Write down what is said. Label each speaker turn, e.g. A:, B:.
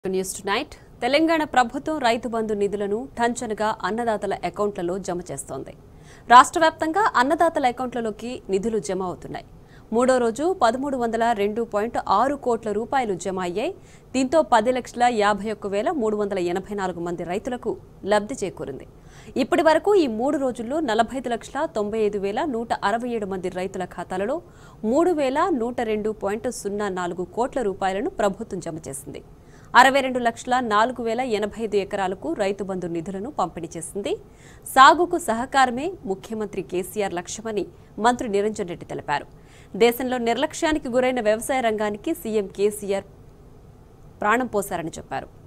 A: news night Telangana ప్రభుత్వం రైతు బంధు నిధులను టంచనగా అన్నదాతల అకౌంట్లలో జమ చేస్తోంది రాష్ట్ర వ్యాప్తంగా అన్నదాతల అకౌంట్లలోకి నిధులు జమ అవుతున్నాయి మూడో రోజు పదమూడు వందల రెండు పాయింట్ ఆరు కోట్ల రూపాయలు జమ అయ్యాయి దీంతో పది లక్షల యాభై ఒక్క వేల మూడు వందల ఎనభై నాలుగు మంది రైతులకు లబ్ధి చేకూరింది ఇప్పటి వరకు ఈ మూడు రోజుల్లో నలభై ఐదు లక్షల తొంభై ఐదు వేల నూట అరవై ఏడు మంది రైతుల ఖాతాలలో మూడు వేల నూట రెండు పాయింట్ సున్నా నాలుగు కోట్ల రూపాయలను ప్రభుత్వం జమ చేసింది అరవై రెండు లక్షల నాలుగు వేల ఎనభై ఐదు ఎకరాలకు రైతు బంధు నిధులను పంపిణీ చేసింది సాగుకు సహకారమే ముఖ్యమంత్రి కేసీఆర్ లక్ష్యమని మంత్రి నిరంజన్ రెడ్డి తెలిపారు దేశంలో నిర్లక్ష్యానికి గురైన వ్యవసాయ రంగానికి సీఎం కేసీఆర్ ప్రాణం పోశారని చెప్పారు